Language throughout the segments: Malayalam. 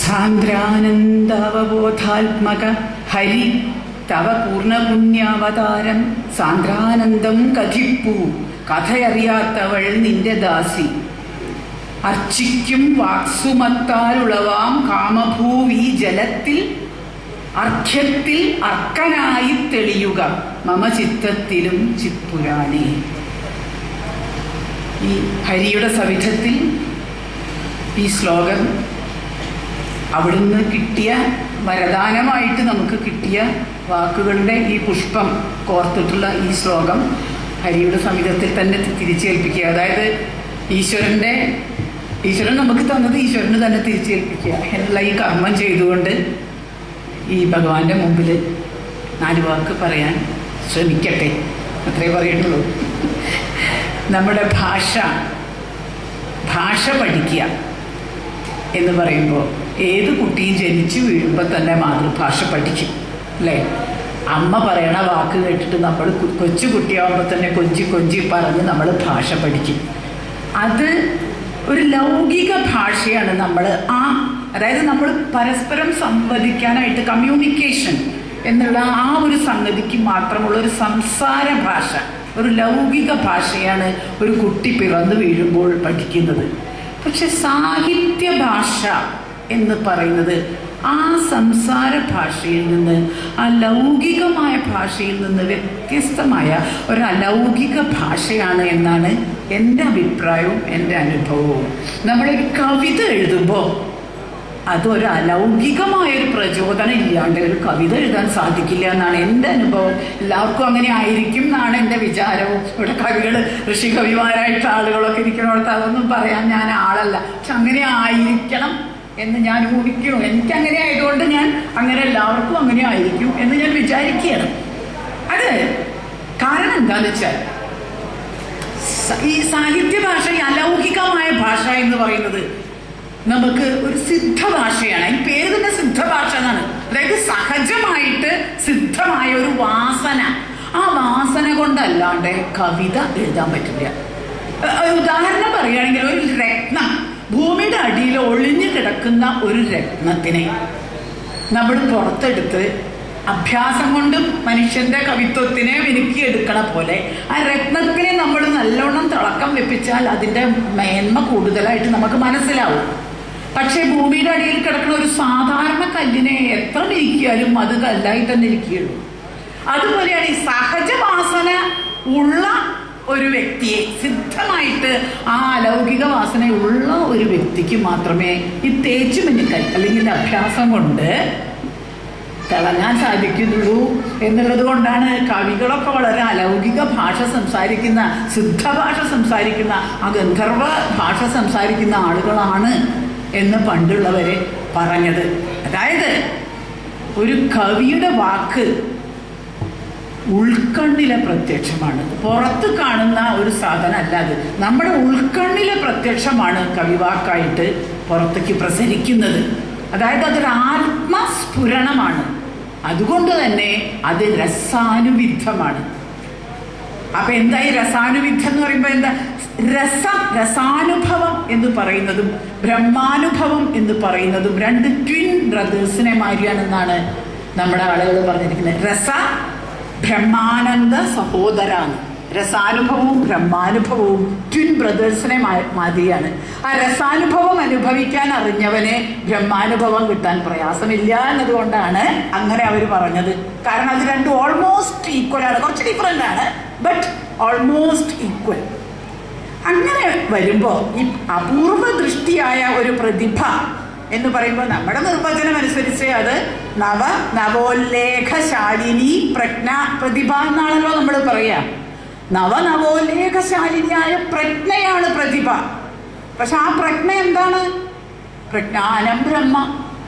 സാന്ദ്രാനന്ദാവബോധാത്മക ഹരി തവ പൂർണ്ണപുണ്യാവതാരം സാന്ദ്രാനന്ദം കഥിപ്പൂ കഥയറിയാത്തവൾ നിന്റെ ദാസി അർച്ചിക്കും വാക്സുമത്താലുളവാം കാമഭൂവി ജലത്തിൽ അർഘ്യത്തിൽ അർക്കനായി തെളിയുക മമ ചിത്തത്തിലും ചിപ്പുരാനേ ഈ ഹരിയുടെ സവിധത്തിൽ ഈ ശ്ലോകം അവിടുന്ന് കിട്ടിയ വരദാനമായിട്ട് നമുക്ക് കിട്ടിയ വാക്കുകളുടെ ഈ പുഷ്പം കോർത്തിട്ടുള്ള ഈ ശ്ലോകം ഹരിയുടെ സമിതത്തിൽ തന്നെ തിരിച്ചേൽപ്പിക്കുക അതായത് ഈശ്വരന്റെ ഈശ്വരൻ നമുക്ക് തന്നത് ഈശ്വരന് തന്നെ തിരിച്ചേൽപ്പിക്കുക എന്നുള്ള ഈ കർമ്മം ചെയ്തുകൊണ്ട് ഈ ഭഗവാന്റെ മുമ്പിൽ നാല് വാക്ക് പറയാൻ ശ്രമിക്കട്ടെ അത്രേ പറയുന്നുള്ളൂ നമ്മുടെ ഭാഷ ഭാഷ പഠിക്കുക എന്ന് പറയുമ്പോൾ ഏത് കുട്ടിയും ജനിച്ചു വീഴുമ്പോൾ തന്നെ മാതൃഭാഷ പഠിക്കും അല്ലേ അമ്മ പറയണ വാക്ക് കേട്ടിട്ട് നമ്മൾ കു- കൊച്ചു കുട്ടിയാവുമ്പോൾ തന്നെ കൊഞ്ചി കൊഞ്ചി പറഞ്ഞ് നമ്മൾ ഭാഷ പഠിക്കും അത് ഒരു ലൗകിക ഭാഷയാണ് നമ്മൾ ആ അതായത് നമ്മൾ പരസ്പരം സംവദിക്കാനായിട്ട് കമ്മ്യൂണിക്കേഷൻ എന്നുള്ള ആ ഒരു സംഗതിക്ക് മാത്രമുള്ള ഒരു സംസാര ഭാഷ ഒരു ലൗകിക ഭാഷയാണ് ഒരു കുട്ടി പിറന്നു വീഴുമ്പോൾ പഠിക്കുന്നത് പക്ഷെ സാഹിത്യ ഭാഷ എന്ന് പറയുന്നത് ആ സംസാര ഭാഷയിൽ നിന്ന് ആ ലൗകികമായ ഭാഷയിൽ നിന്ന് വ്യത്യസ്തമായ ഒരു അലൗകിക ഭാഷയാണ് എന്നാണ് എൻ്റെ അഭിപ്രായവും എൻ്റെ അനുഭവവും നമ്മളൊരു കവിത എഴുതുമ്പോൾ അതൊരു അലൗകികമായ ഒരു പ്രചോദനം ഇല്ലാണ്ട് ഒരു കവിത എഴുതാൻ സാധിക്കില്ല എന്നാണ് എൻ്റെ അനുഭവം എല്ലാവർക്കും അങ്ങനെ ആയിരിക്കും എന്നാണ് എൻ്റെ വിചാരവും ഇവിടെ കവികൾ ഋഷി കവിമാരായിട്ട് ആളുകളൊക്കെ ഇരിക്കണോടത്ത് അതൊന്നും പറയാൻ ഞാൻ ആളല്ല പക്ഷെ അങ്ങനെ ആയിരിക്കണം എന്ന് ഞാൻ ഊഹിക്കുന്നു എനിക്ക് അങ്ങനെ ആയതുകൊണ്ട് ഞാൻ അങ്ങനെ എല്ലാവർക്കും അങ്ങനെ ആയിരിക്കും എന്ന് ഞാൻ വിചാരിക്കുകയാണ് അത് കാരണം എന്താന്ന് വെച്ചാൽ സ- ഈ സാഹിത്യ ഭാഷ ഈ അലൗകികമായ ഭാഷ എന്ന് പറയുന്നത് നമുക്ക് ഒരു സിദ്ധ ഭാഷയാണ് അതിന് പേര് തന്നെ സിദ്ധ ഭാഷ എന്നാണ് അതായത് സഹജമായിട്ട് സിദ്ധമായ ഒരു വാസന ആ വാസന കൊണ്ടല്ലാണ്ട് കവിത എഴുതാൻ പറ്റില്ല ഏഹ് ഒരു ഉദാഹരണം പറയുകയാണെങ്കിൽ ഒരു രത്നം ഭൂമിയുടെ അടിയിൽ ഒളിഞ്ഞു കിടക്കുന്ന ഒരു രത്നത്തിനെ നമ്മൾ പുറത്തെടുത്ത് അഭ്യാസം കൊണ്ടും മനുഷ്യന്റെ കവിത്വത്തിനെ മിനുക്കിയെടുക്കണ പോലെ ആ രത്നത്തിനെ നമ്മൾ നല്ലോണം തിളക്കം വെപ്പിച്ചാൽ അതിന്റെ മേന്മ കൂടുതലായിട്ട് നമുക്ക് മനസ്സിലാവും പക്ഷേ ഭൂമിയുടെ അടിയിൽ കിടക്കുന്ന ഒരു സാധാരണ കല്ലിനെ എത്ര മിനുക്കിയാലും അത് കല്ലായി തന്നെ ഇരിക്കുകയുള്ളൂ അതുപോലെയാണ് ഈ സഹജവാസന ഉള്ള ഒരു വ്യക്തിയെ സിദ്ധമായിട്ട് ആ അലൗകിക വാസന ഉള്ള ഒരു വ്യക്തിക്ക് മാത്രമേ ഈ തേച്ചു മിനുക്കൽ അല്ലെങ്കിൽ അഭ്യാസം കൊണ്ട് തിളങ്ങാൻ സാധിക്കുന്നുള്ളൂ എന്നുള്ളത് കൊണ്ടാണ് കവികളൊക്കെ വളരെ അലൗകിക ഭാഷ സംസാരിക്കുന്ന സിദ്ധ ഭാഷ സംസാരിക്കുന്ന ആ ഗന്ധർവ ഭാഷ സംസാരിക്കുന്ന ആളുകളാണ് എന്ന് പണ്ടുള്ളവരെ പറഞ്ഞത് അതായത് ഒരു കവിയുടെ വാക്ക് ഉൾക്കണ്ണിലെ പ്രത്യക്ഷമാണ് പുറത്ത് കാണുന്ന ഒരു സാധനം അല്ല അത് നമ്മുടെ ഉൾക്കണ്ണിലെ പ്രത്യക്ഷമാണ് കവിവാക്കായിട്ട് പുറത്തേക്ക് പ്രസരിക്കുന്നത് അതായത് അതൊരു ആത്മസ്ഫുരണമാണ് അതുകൊണ്ട് തന്നെ അത് രസാനുവിദ്ധമാണ് അപ്പൊ എന്താ ഈ രസാനുവിദ്ധം എന്ന് പറയുമ്പോ എന്താ രസം രസാനുഭവം എന്ന് പറയുന്നതും ബ്രഹ്മാനുഭവം എന്ന് പറയുന്നതും രണ്ട് ട്വിൻ ബ്രദേഴ്സിനെ മാതിരിയാണെന്നാണ് നമ്മുടെ ആളുകൾ പറഞ്ഞിരിക്കുന്നത് രസ ബ്രഹ്മാനന്ദ സഹോദരാണ് രസാനുഭവവും ബ്രഹ്മാനുഭവവും ട്വിൻ ബ്രദേഴ്സിനെ മാ- മാതിരിയാണ് ആ രസാനുഭവം അനുഭവിക്കാൻ അറിഞ്ഞവനെ ബ്രഹ്മാനുഭവം കിട്ടാൻ പ്രയാസമില്ല എന്നതുകൊണ്ടാണ് അങ്ങനെ അവർ പറഞ്ഞത് കാരണം അത് രണ്ടും ഓൾമോസ്റ്റ് ഈക്വൽ ആണ് കുറച്ച് ഡിഫറെന്റ് ആണ് ബട്ട് ഓൾമോസ്റ്റ് ഈക്വൽ അങ്ങനെ വരുമ്പോ ഈ അപൂർവ ദൃഷ്ടിയായ ഒരു പ്രതിഭ എന്ന് പറയുമ്പോൾ നമ്മുടെ നിർവചനം അനുസരിച്ച് അത് നവ നവോല്ലേഖശാലിനി പ്രജ്ഞ പ്രതിഭ എന്നാണല്ലോ നമ്മൾ പറയാ നവ നവോല്ലേഖശാലിനിയായ പ്രജ്ഞയാണ് പ്രതിഭ പക്ഷെ ആ പ്രജ്ഞ എന്താണ് പ്രജ്ഞാനം ബ്രഹ്മ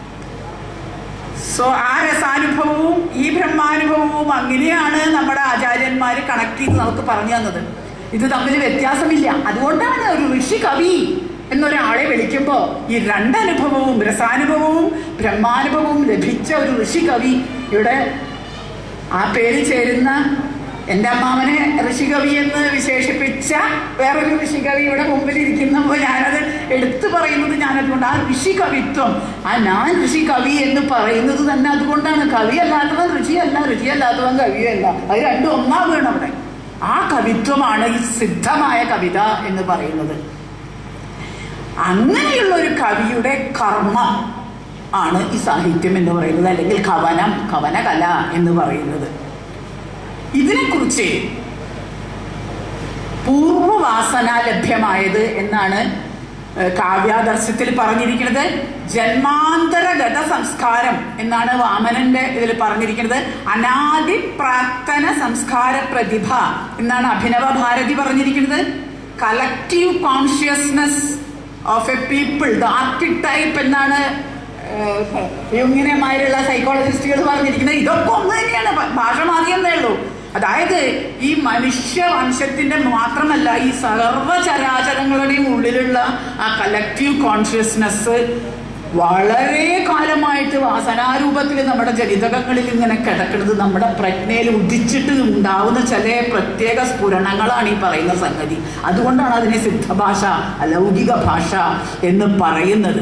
സോ ആ രസാനുഭവവും ഈ ബ്രഹ്മാനുഭവവും അങ്ങനെയാണ് നമ്മുടെ ആചാര്യന്മാർ കണക്ട് ചെയ്ത് നമുക്ക് പറഞ്ഞു തന്നത് ഇത് തമ്മിൽ വ്യത്യാസമില്ല അതുകൊണ്ടാണ് ഒരു ഋഷി കവി എന്നൊരാളെ വിളിക്കുമ്പോൾ ഈ രണ്ടനുഭവവും രസാനുഭവവും ബ്രഹ്മാനുഭവവും ലഭിച്ച ഒരു ഋഷി കവി ഇവിടെ ആ പേര് ചേരുന്ന എൻ്റെ അമ്മാവനെ ഋഷികവി എന്ന് വിശേഷിപ്പിച്ച വേറൊരു ഋഷികവി ഇവിടെ മുമ്പിൽ ഇരിക്കുമ്പോൾ ഞാനത് എടുത്തു എടുത്തു പറയുന്നത് ഞാൻ അതുകൊണ്ട് ആ ഋഷി കവിത്വം ആ ഞാൻ ഋഷി കവി എന്ന് പറയുന്നത് തന്നെ അതുകൊണ്ടാണ് കവി അല്ലാത്തവൻ ഋഷിയല്ല ഋഷി അല്ലാത്തവൻ കവിയല്ല അത് രണ്ടും ഒന്നാവുകയാണ് അവിടെ ആ കവിത്വമാണ് ഈ സിദ്ധമായ കവിത എന്ന് പറയുന്നത് അങ്ങനെയുള്ള ഒരു കവിയുടെ കർമ്മം ആണ് ഈ സാഹിത്യം എന്ന് പറയുന്നത് അല്ലെങ്കിൽ കവനം കവനകല എന്ന് പറയുന്നത് ഇതിനെക്കുറിച്ച് പൂർവവാസന ലഭ്യമായത് എന്നാണ് ഏഹ്, കാവ്യാദർശത്തിൽ പറഞ്ഞിരിക്കുന്നത് ജന്മാന്തരഗത സംസ്കാരം എന്നാണ് വാമനന്റെ ഇതിൽ പറഞ്ഞിരിക്കുന്നത് അനാദി പ്രാക്തന സംസ്കാര പ്രതിഭ എന്നാണ് അഭിനവ ഭാരതി പറഞ്ഞിരിക്കുന്നത് collective consciousness of a people the archetype എന്നാണ് യുങ്ങിനെമാരുള്ള സൈക്കോളജിസ്റ്റുകൾ പറഞ്ഞിരിക്കുന്നത് ഇതൊക്കെ ഒന്ന് തന്നെയാണ് ഭ- ഭാഷ മാറിയെന്നേ ഉള്ളൂ അതായത് ഈ മനുഷ്യ വംശത്തിന്റെ മാത്രമല്ല ഈ സർവചരാചരങ്ങളുടെയും ഉള്ളിലുള്ള ആ കളക്റ്റീവ് കോൺഷ്യസ്നസ് വളരെ കാലമായിട്ട് വാസനാരൂപത്തിൽ നമ്മുടെ ജനിതകങ്ങളിൽ ഇങ്ങനെ കിടക്കുന്നത് നമ്മുടെ പ്രജ്ഞയിൽ ഉദിച്ചിട്ട് ഉണ്ടാവുന്ന ചില പ്രത്യേക സ്ഫുരണങ്ങളാണ് ഈ പറയുന്ന സംഗതി അതുകൊണ്ടാണ് അതിനെ സിദ്ധഭാഷ അലൗകിക ഭാഷ എന്ന് പറയുന്നത്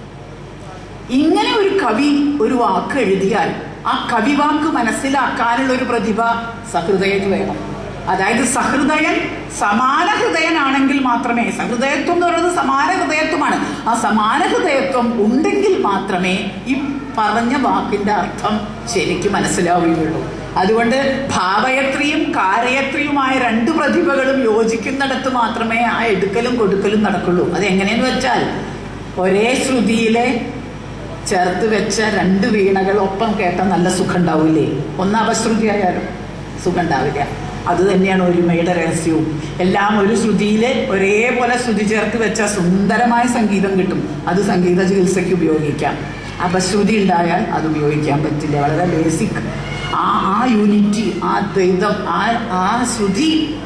ഇങ്ങനെ ഒരു കവി ഒരു വാക്ക് എഴുതിയാൽ ആ കവിവാക്ക് മനസ്സിലാക്കാനുള്ള ഒരു പ്രതിഭ സഹൃദയന് വേണം അതായത് സഹൃദയൻ സമാന ഹൃദയനാണെങ്കിൽ മാത്രമേ സഹൃദയത്വം എന്ന് പറയുന്നത് സമാന ഹൃദയത്വമാണ് ആ സമാന ഹൃദയത്വം ഉണ്ടെങ്കിൽ മാത്രമേ ഈ പറഞ്ഞ വാക്കിന്റെ അർത്ഥം ശരിക്കും മനസ്സിലാവുകയുള്ളൂ അതുകൊണ്ട് ഭാവയത്രിയും കാരയത്രിയുമായ രണ്ട് പ്രതിഭകളും യോജിക്കുന്നിടത്ത് മാത്രമേ ആ എടുക്കലും കൊടുക്കലും നടക്കുള്ളൂ അത് എങ്ങനെയെന്ന് വെച്ചാൽ ഒരേ ശ്രുതിയിലെ ചേർത്ത് വെച്ച രണ്ട് വീണകൾ ഒപ്പം കേട്ട നല്ല സുഖം ഉണ്ടാവില്ലേ ഒന്ന് അപശ്രുതി ആയാലും സുഖം ഉണ്ടാവില്ല അത് തന്നെയാണ് ഒരുമയുടെ രഹസ്യവും എല്ലാം ഒരു ശ്രുതിയിൽ ഒരേപോലെ ശ്രുതി ചേർത്ത് വെച്ച സുന്ദരമായ സംഗീതം കിട്ടും അത് സംഗീത ചികിത്സയ്ക്ക് ഉപയോഗിക്കാം അപശ്രുതി ഉണ്ടായാൽ അത് ഉപയോഗിക്കാൻ പറ്റില്ല വളരെ ബേസിക് ആ ആ യൂണിറ്റി ആ ദ്വൈതം ആ ആ ശ്രുതി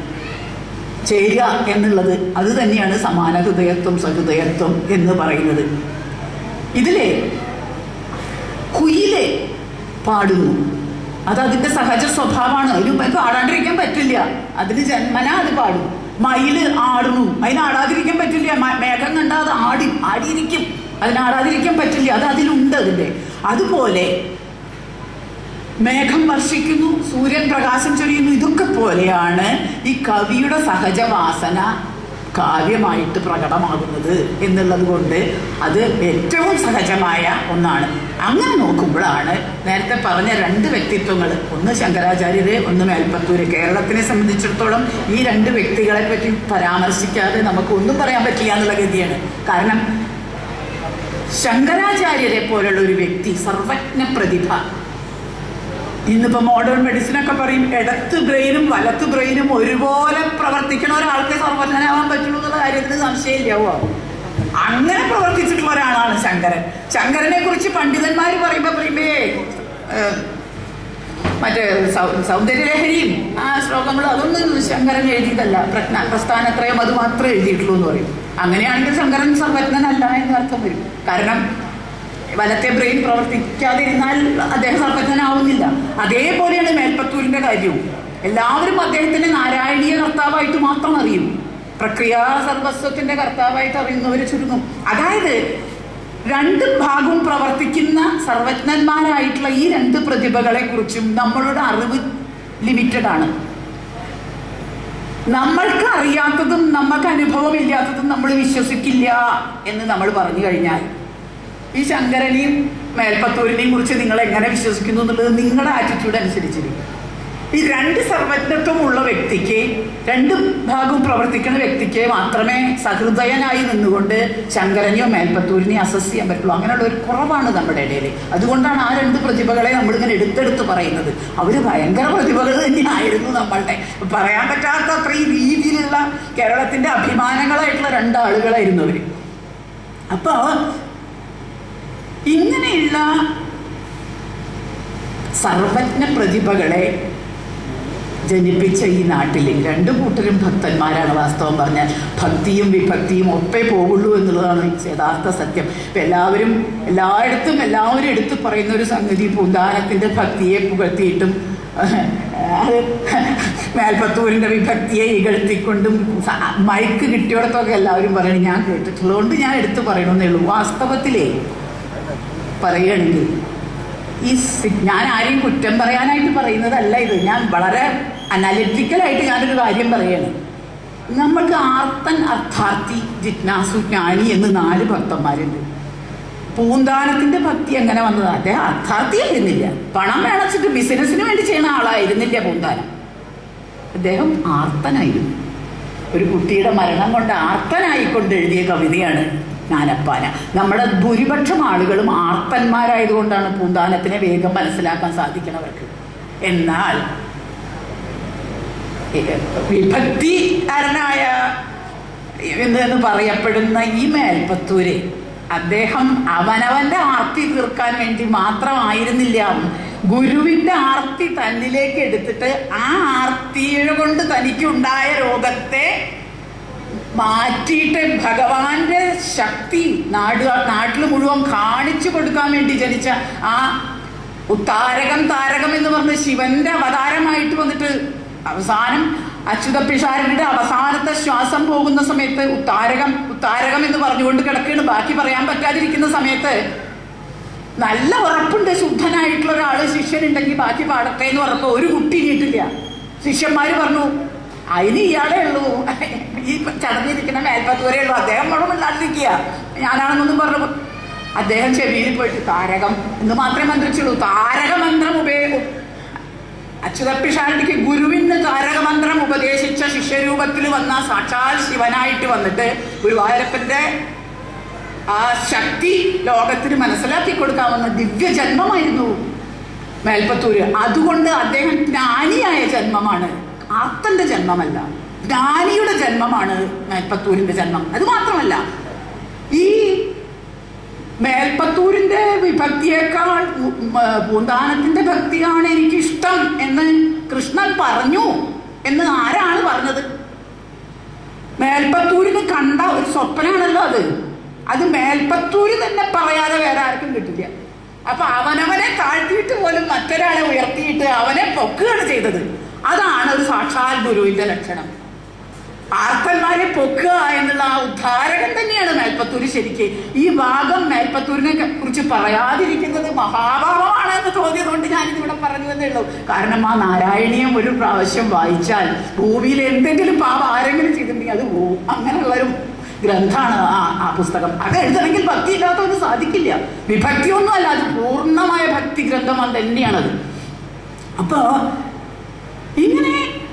ചേരുക എന്നുള്ളത് അത് തന്നെയാണ് സമാന ഹൃദയത്വം സഹൃദയത്വം എന്ന് പറയുന്നത് ഇതിലെ കുയിലെ പാടുന്നു അത് അതിന്റെ സഹജ സ്വഭാവമാണ് അതിന് മുമ്പ് പാടാണ്ടിരിക്കാൻ പറ്റില്ല അതിന് ജന്മന അത് പാടും മയില് ആടുന്നു അതിന് ആടാതിരിക്കാൻ പറ്റില്ല മ- മേഘം കണ്ടാൽ അത് ആടി ആടിയിരിക്കും അതിന് ആടാതിരിക്കാൻ പറ്റില്ല അത് അതിലുണ്ട് അതിന്റെ അതുപോലെ മേഘം വർഷിക്കുന്നു സൂര്യൻ പ്രകാശം ചൊരിയുന്നു ഇതൊക്കെ പോലെയാണ് ഈ കവിയുടെ സഹജവാസന കാവ്യമായിട്ട് പ്രകടമാകുന്നത് എന്നുള്ളത് കൊണ്ട് അത് ഏറ്റവും സഹജമായ ഒന്നാണ് അങ്ങനെ നോക്കുമ്പോഴാണ് നേരത്തെ പറഞ്ഞ രണ്ട് വ്യക്തിത്വങ്ങൾ ഒന്ന് ശങ്കരാചാര്യര് ഒന്ന് മേൽപ്പത്തൂര് കേരളത്തിനെ സംബന്ധിച്ചിടത്തോളം ഈ രണ്ട് വ്യക്തികളെ പറ്റി പരാമർശിക്കാതെ നമുക്ക് ഒന്നും പറയാൻ പറ്റില്ല എന്നുള്ള ഗതിയാണ് കാരണം ശങ്കരാചാര്യരെ പോലുള്ള ഒരു വ്യക്തി സർവജ്ഞ പ്രതിഭ ഇന്നിപ്പോ മോഡേൺ മെഡിസിൻ ഒക്കെ പറയും ഇടത്ത് ബ്രെയിനും വലത്ത് ബ്രെയിനും ഒരുപോലെ പ്രവർത്തിക്കണ ഒരാൾക്ക് സർവജ്ഞനാവാൻ പറ്റുള്ളൂ എന്നുള്ള കാര്യത്തിന് സംശയമില്ലാവോ അങ്ങനെ പ്രവർത്തിച്ചിട്ടുള്ള ഒരാളാണ് ശങ്കരൻ ശങ്കരനെ കുറിച്ച് പണ്ഡിതന്മാർ പറയുമ്പോ പറയുമ്പേ ഏഹ്, മറ്റേ സൗ- സൗന്ദര്യലഹരിയും ആ ശ്ലോകങ്ങളും അതൊന്നും ശങ്കരൻ എഴുതിയതല്ല പ്രജ്ഞ പ്രസ്ഥാനത്രയം അത് മാത്രമേ എഴുതിയിട്ടുള്ളൂ എന്ന് പറയും അങ്ങനെയാണെങ്കിൽ ശങ്കരൻ സർവജ്ഞനല്ല എന്ന് അർത്ഥം വരും കാരണം വലത്തെ ബ്രെയിൻ പ്രവർത്തിക്കാതിരുന്നാൽ അദ്ദേഹം സർവജ്ഞനാവുന്നില്ല അതേപോലെയാണ് മേൽപ്പത്തൂരിന്റെ കാര്യവും എല്ലാവരും അദ്ദേഹത്തിന് നാരായണീയ കർത്താവായിട്ട് മാത്രം അറിയും പ്രക്രിയാ സർവസ്വത്തിന്റെ കർത്താവായിട്ട് അറിയുന്നവർ ചുരുങ്ങും അതായത് രണ്ട് ഭാഗവും പ്രവർത്തിക്കുന്ന സർവജ്ഞന്മാരായിട്ടുള്ള ഈ രണ്ട് പ്രതിഭകളെ കുറിച്ചും നമ്മളുടെ അറിവ് ലിമിറ്റഡ് ആണ് നമ്മൾക്ക് അറിയാത്തതും നമുക്ക് അനുഭവമില്ലാത്തതും നമ്മൾ വിശ്വസിക്കില്ല എന്ന് നമ്മൾ പറഞ്ഞു കഴിഞ്ഞാൽ ഈ ശങ്കരനെയും മേൽപ്പത്തൂരിനെയും കുറിച്ച് നിങ്ങൾ എങ്ങനെ വിശ്വസിക്കുന്നു എന്നുള്ളത് നിങ്ങളുടെ ആറ്റിറ്റ്യൂഡ് അനുസരിച്ചിരിക്കും ഈ രണ്ട് സർവജ്ഞത്വം ഉള്ള വ്യക്തിക്ക് രണ്ട് ഭാഗവും പ്രവർത്തിക്കുന്ന വ്യക്തിക്ക് മാത്രമേ സഹൃദയനായി നിന്നുകൊണ്ട് ശങ്കരനെയോ മേൽപ്പത്തൂരിനെയോ അസസ് ചെയ്യാൻ പറ്റുള്ളൂ അങ്ങനെയുള്ള ഒരു കുറവാണ് നമ്മുടെ ഇടയിൽ അതുകൊണ്ടാണ് ആ രണ്ട് പ്രതിഭകളെ നമ്മളിങ്ങനെ എടുത്തെടുത്ത് പറയുന്നത് അവർ ഭയങ്കര പ്രതിഭകൾ തന്നെയായിരുന്നു നമ്മളുടെ പറയാൻ പറ്റാത്ത അത്രയും രീതിയിലുള്ള കേരളത്തിന്റെ അഭിമാനങ്ങളായിട്ടുള്ള രണ്ടാളുകളായിരുന്നു അവർ അപ്പൊ ഇങ്ങനെയുള്ള സർവജ്ഞ പ്രതിഭകളെ ജനിപ്പിച്ച ഈ നാട്ടിൽ രണ്ടു കൂട്ടരും ഭക്തന്മാരാണ് വാസ്തവം പറഞ്ഞാൽ ഭക്തിയും വിഭക്തിയും ഒപ്പേ പോവുള്ളൂ എന്നുള്ളതാണ് യഥാർത്ഥ സത്യം ഇപ്പം എല്ലാവരും എല്ലായിടത്തും എല്ലാവരും എടുത്തു പറയുന്ന ഒരു സംഗതി പൂന്താനത്തിൻ്റെ ഭക്തിയെ പുകഴ്ത്തിയിട്ടും അത് മേൽപ്പത്തൂരിന്റെ വിഭക്തിയെ ഇകഴ്ത്തിക്കൊണ്ടും സ- മൈക്ക് കിട്ടിയോടത്തൊക്കെ എല്ലാവരും പറയണം ഞാൻ കേട്ടിട്ടുള്ളതുകൊണ്ട് ഞാൻ എടുത്തു പറയണമെന്നേ ഉള്ളൂ വാസ്തവത്തിലേ പറയുകയാണെങ്കിൽ ഈ സി- ഞാൻ ആരെയും കുറ്റം പറയാനായിട്ട് പറയുന്നതല്ല ഇത് ഞാൻ വളരെ അനാലിറ്റിക്കലായിട്ട് ഞാനൊരു കാര്യം പറയാണ് നമ്മൾക്ക് ആർത്തൻ അർത്ഥാർത്ഥി ജിജ്ഞാസു ജ്ഞാനി എന്ന് നാല് ഭക്തന്മാരുണ്ട് പൂന്താനത്തിന്റെ ഭക്തി എങ്ങനെ വന്നത് അദ്ദേഹം അർത്ഥാർത്ഥിയായിരുന്നില്ല പണം വേണച്ചിട്ട് ബിസിനസ്സിന് വേണ്ടി ചെയ്യുന്ന ആളായിരുന്നില്ല പൂന്താനം അദ്ദേഹം ആർത്തനായിരുന്നു ഒരു കുട്ടിയുടെ മരണം കൊണ്ട് ആർത്തനായിക്കൊണ്ട് എഴുതിയ കവിതയാണ് ജ്ഞാനപ്പാന നമ്മുടെ ഭൂരിപക്ഷം ആളുകളും ആർത്തന്മാരായതുകൊണ്ടാണ് പൂന്താനത്തിനെ വേഗം മനസ്സിലാക്കാൻ സാധിക്കണവർക്ക് എന്നാൽ വിഭക്തികാരനായ എന്ന് പറയപ്പെടുന്ന ഈ മേൽപ്പത്തൂര് അദ്ദേഹം അവനവന്റെ ആർത്തി തീർക്കാൻ വേണ്ടി മാത്രമായിരുന്നില്ല ഗുരുവിന്റെ ആർത്തി തന്നിലേക്ക് എടുത്തിട്ട് ആ ആർത്തിയുടെ കൊണ്ട് തനിക്കുണ്ടായ രോഗത്തെ മാറ്റിയിട്ട് ഭഗവാന്റെ ശക്തി നാട് നാട്ടിൽ മുഴുവൻ കാണിച്ചു കൊടുക്കാൻ വേണ്ടി ജനിച്ച ആ ഉത്താരകം താരകം എന്ന് പറഞ്ഞ ശിവന്റെ അവതാരമായിട്ട് വന്നിട്ട് അവസാനം അച്യുത പിഷാരന്റെ അവസാനത്തെ ശ്വാസം പോകുന്ന സമയത്ത് ഉത്താരകം ഉത്താരകം എന്ന് പറഞ്ഞുകൊണ്ട് കിടക്കുകയാണ് ബാക്കി പറയാൻ പറ്റാതിരിക്കുന്ന സമയത്ത് നല്ല ഉറപ്പുണ്ട് ശുദ്ധനായിട്ടുള്ള ഒരാള് ശിഷ്യനുണ്ടെങ്കിൽ ബാക്കി പാടട്ടെ എന്ന് പറഞ്ഞപ്പോ ഒരു കുട്ടി നീട്ടില്ല ശിഷ്യന്മാര് പറഞ്ഞു അതിന് ഇയാളേ ഉള്ളൂ ഈ ചടഞ്ഞിരിക്കുന്ന മേൽപ്പത്തൂരേ ഉള്ളൂ അദ്ദേഹം പണമില്ലാണ്ടിരിക്കുക ഞാനാണെന്നൊന്നും പറഞ്ഞു അദ്ദേഹം ചെവിയിൽ പോയിട്ട് താരകം എന്ന് മാത്രമേ മന്ത്രിച്ചുള്ളൂ താരകമന്ത്രം ഉപയോഗം അച്യുതപ്പിഷാരടിക്ക് ഗുരുവിന് താരകമന്ത്രം ഉപദേശിച്ച ശിഷ്യരൂപത്തിൽ വന്ന സാക്ഷാൽ ശിവനായിട്ട് വന്നിട്ട് ഗുരുവായൂരപ്പന്റെ ആ ശക്തി ലോകത്തിന് മനസ്സിലാക്കി കൊടുക്കാവുന്ന ദിവ്യ ജന്മമായിരുന്നു മേൽപ്പത്തൂര് അതുകൊണ്ട് അദ്ദേഹം ജ്ഞാനിയായ ജന്മമാണ് ആർത്തന്റെ ജന്മമല്ല ജ്ഞാനിയുടെ ജന്മമാണ് മേൽപ്പത്തൂരിന്റെ ജന്മം അത് മാത്രമല്ല ഈ മേൽപ്പത്തൂരിന്റെ വിഭക്തിയേക്കാൾ ഉ- ഉം, ആ, പൂന്താനത്തിന്റെ ഭക്തിയാണ് എനിക്കിഷ്ടം എന്ന് കൃഷ്ണൻ പറഞ്ഞു എന്ന് ആരാണ് പറഞ്ഞത് മേൽപ്പത്തൂരിന് കണ്ട ഒരു സ്വപ്നമാണല്ലോ അത് അത് മേൽപ്പത്തൂര് തന്നെ പറയാതെ വേറെ ആർക്കും കിട്ടില്ല അപ്പൊ അവനവനെ താഴ്ത്തിയിട്ട് പോലും മറ്റൊരാളെ ഉയർത്തിയിട്ട് അവനെ പൊക്കുകയാണ് ചെയ്തത് അതാണ് ഒരു സാക്ഷാൽ ഗുരുവിന്റെ ലക്ഷണം ആർത്തന്മാരെ പൊക്കുക എന്നുള്ള ആ ഉദ്ധാരകൻ തന്നെയാണ് മേൽപ്പത്തൂര് ശരിക്ക് ഈ ഭാഗം മേൽപ്പത്തൂരിനെ കുറിച്ച് പറയാതിരിക്കുന്നത് മഹാഭാവമാണ് എന്ന് തോന്നിയതുകൊണ്ട് ഞാനിതിവിടെ പറഞ്ഞു എന്നേ ഉള്ളൂ കാരണം ആ നാരായണീയം ഒരു പ്രാവശ്യം വായിച്ചാൽ ഭൂമിയിൽ എന്തെങ്കിലും പാപം ആരെങ്കിലും ചെയ്തിട്ടുണ്ടെങ്കിൽ അത് പോവും അങ്ങനെയുള്ളൊരു ഗ്രന്ഥമാണ് ആ ആ പുസ്തകം അത് എഴുതണമെങ്കിൽ ഭക്തി ഇല്ലാത്തവന് സാധിക്കില്ല വിഭക്തിയൊന്നുമല്ല അത് പൂർണ്ണമായ ഭക്തി ഗ്രന്ഥം അത് തന്നെയാണത് അപ്പോ ഇങ്ങനെ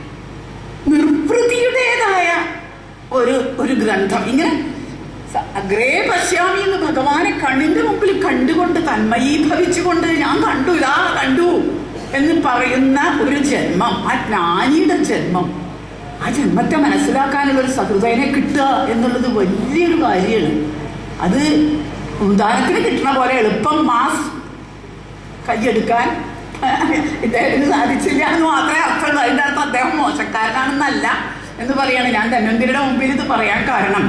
നിർവൃതിയുടേതായ ഒരു ഒരു ഗ്രന്ഥം ഇങ്ങനെ സ- അഗ്രേ പശ്യാമി എന്ന് ഭഗവാനെ കണ്ണിന്റെ മുമ്പിൽ കണ്ടുകൊണ്ട് തന്മയീഭവിച്ചുകൊണ്ട് ഞാൻ കണ്ടു ഇതാ കണ്ടു എന്ന് പറയുന്ന ഒരു ജന്മം ആ ജ്ഞാനിയുടെ ജന്മം ആ ജന്മത്തെ മനസ്സിലാക്കാനുള്ള ഒരു സഹൃദയനെ കിട്ടുക എന്നുള്ളത് വലിയൊരു കാര്യമാണ് അത് ഉദാഹരണത്തിന് കിട്ടുന്ന പോലെ എളുപ്പം മാസ് കൈയെടുക്കാൻ ഇദ്ദേഹത്തിന് സാധിച്ചില്ല എന്ന് മാത്രമേ അർത്ഥമുള്ളൂ അതിൻ്റെ അർത്ഥം അദ്ദേഹം മോശക്കാരനാണെന്നല്ല എന്ന് പറയാണ് ഞാൻ ധന്വന്തിരിയുടെ മുമ്പിൽ ഇത് പറയാൻ കാരണം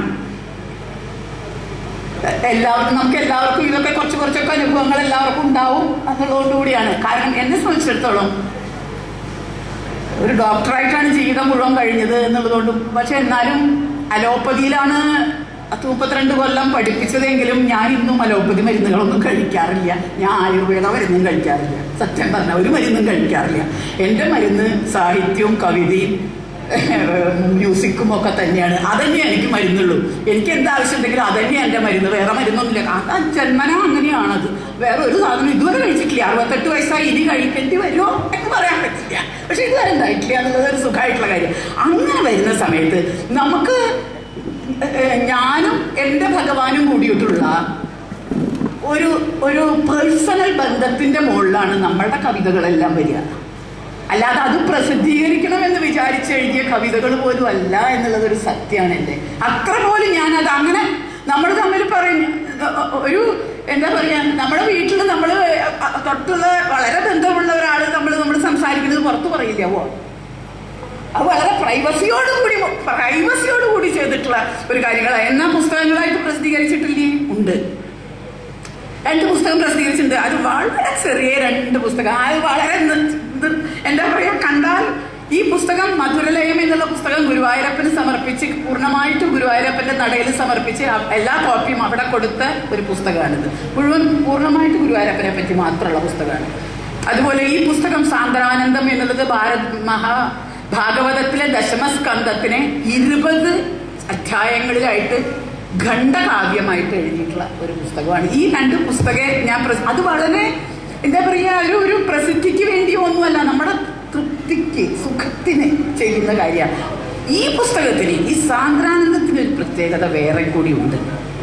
എല്ലാവർക്കും നമുക്ക് എല്ലാവർക്കും ഇതൊക്കെ കുറച്ച് കുറച്ചൊക്കെ അനുഭവങ്ങൾ എല്ലാവർക്കും ഉണ്ടാവും എന്നുള്ളതുകൊണ്ടുകൂടിയാണ് കാരണം എന്നെ സംബന്ധിച്ചിടത്തോളം ഒരു ഡോക്ടറായിട്ടാണ് ജീവിതം മുഴുവൻ കഴിഞ്ഞത് എന്നുള്ളതുകൊണ്ടും പക്ഷെ എന്നാലും അലോപ്പതിയിലാണ് പത്ത് മുപ്പത്തിരണ്ട് കൊല്ലം പഠിപ്പിച്ചതെങ്കിലും ഞാൻ ഇന്നും അലോപ്പതി മരുന്നുകളൊന്നും കഴിക്കാറില്ല ഞാൻ ആയുർവേദ മരുന്നും കഴിക്കാറില്ല സത്യം പറഞ്ഞ ഒരു മരുന്നും കഴിക്കാറില്ല എൻ്റെ മരുന്ന് സാഹിത്യവും കവിതയും മ്യൂസിക്കും ഒക്കെ തന്നെയാണ് അതന്നെ എനിക്ക് മരുന്നുള്ളൂ എനിക്ക് എന്ത് ആവശ്യമുണ്ടെങ്കിലും അതന്നെ എൻ്റെ മരുന്ന് വേറെ മരുന്നൊന്നുമില്ല അത് ജന്മന അങ്ങനെയാണത് വേറെ ഒരു സാധനം ഇതുവരെ കഴിച്ചിട്ടില്ല അറുപത്തെട്ട് വയസ്സായി ഇനി കഴിക്കേണ്ടി വരുമോ എന്ന് പറയാൻ പറ്റില്ല പക്ഷെ ഇതുവരെ ഉണ്ടായിട്ടില്ല എന്നുള്ളത് ഒരു സുഖമായിട്ടുള്ള കാര്യം അങ്ങനെ വരുന്ന സമയത്ത് നമുക്ക് ഏഹ്, ഞാനും എൻ്റെ ഭഗവാനും കൂടിയിട്ടുള്ള ഒരു ഒരു പേഴ്സണൽ ബന്ധത്തിന്റെ മുകളിലാണ് നമ്മളുടെ കവിതകളെല്ലാം വരിക അല്ലാതെ അത് പ്രസിദ്ധീകരിക്കണമെന്ന് വിചാരിച്ച് എഴുതിയ കവിതകൾ പോലും അല്ല എന്നുള്ളത് ഒരു സത്യമാണ് എൻ്റെ അത്ര പോലും ഞാനത് അങ്ങനെ നമ്മൾ തമ്മിൽ പറയും ഒരു എന്താ പറയാ നമ്മുടെ വീട്ടിൽ നമ്മൾ തൊട്ടുള്ള വളരെ ബന്ധമുള്ള ഒരാൾ നമ്മൾ നമ്മൾ സംസാരിക്കുന്നത് പുറത്ത് പറയില്ല ഓ അത് വളരെ പ്രൈവസിയോട് കൂടി പ്രൈവസിയോട് കൂടി ചെയ്തിട്ടുള്ള ഒരു കാര്യങ്ങളാണ് എന്നാ പുസ്തകങ്ങളായിട്ട് പ്രസിദ്ധീകരിച്ചിട്ടില്ലേ ഉണ്ട് രണ്ട് പുസ്തകം പ്രസിദ്ധീകരിച്ചിട്ടുണ്ട് അത് വളരെ ചെറിയ രണ്ട് പുസ്തകം അത് വളരെ ന- ഇത് എന്താ പറയാ കണ്ടാൽ ഈ പുസ്തകം മധുരലയം എന്നുള്ള പുസ്തകം ഗുരുവായൂരപ്പന് സമർപ്പിച്ച് പൂർണ്ണമായിട്ടും ഗുരുവായൂരപ്പന്റെ നടയിൽ സമർപ്പിച്ച് അ- എല്ലാ കോപ്പിയും അവിടെ കൊടുത്ത ഒരു പുസ്തകമാണിത് മുഴുവൻ പൂർണ്ണമായിട്ട് ഗുരുവായൂരപ്പനെ പറ്റി മാത്രമുള്ള പുസ്തകമാണ് അതുപോലെ ഈ പുസ്തകം സാന്ദ്രാനന്ദം എന്നുള്ളത് ഭാരത് മഹാ ഭാഗവതത്തിലെ ദശമസ്കന്ധത്തിനെ ഇരുപത് അധ്യായങ്ങളിലായിട്ട് ഖണ്ഡകാവ്യമായിട്ട് എഴുതിയിട്ടുള്ള ഒരു പുസ്തകമാണ് ഈ രണ്ട് പുസ്തകം ഞാൻ പ്രസ- അത് വളരെ എന്താ പറയുക ഒരു ഒരു പ്രസിദ്ധിക്ക് വേണ്ടി ഒന്നുമല്ല നമ്മുടെ തൃപ്തിക്ക് സുഖത്തിന് ചെയ്യുന്ന കാര്യമാണ് ഈ പുസ്തകത്തിന് ഈ സാന്ദ്രാനന്ദത്തിന് ഒരു പ്രത്യേകത വേറെ കൂടി ഉണ്ട്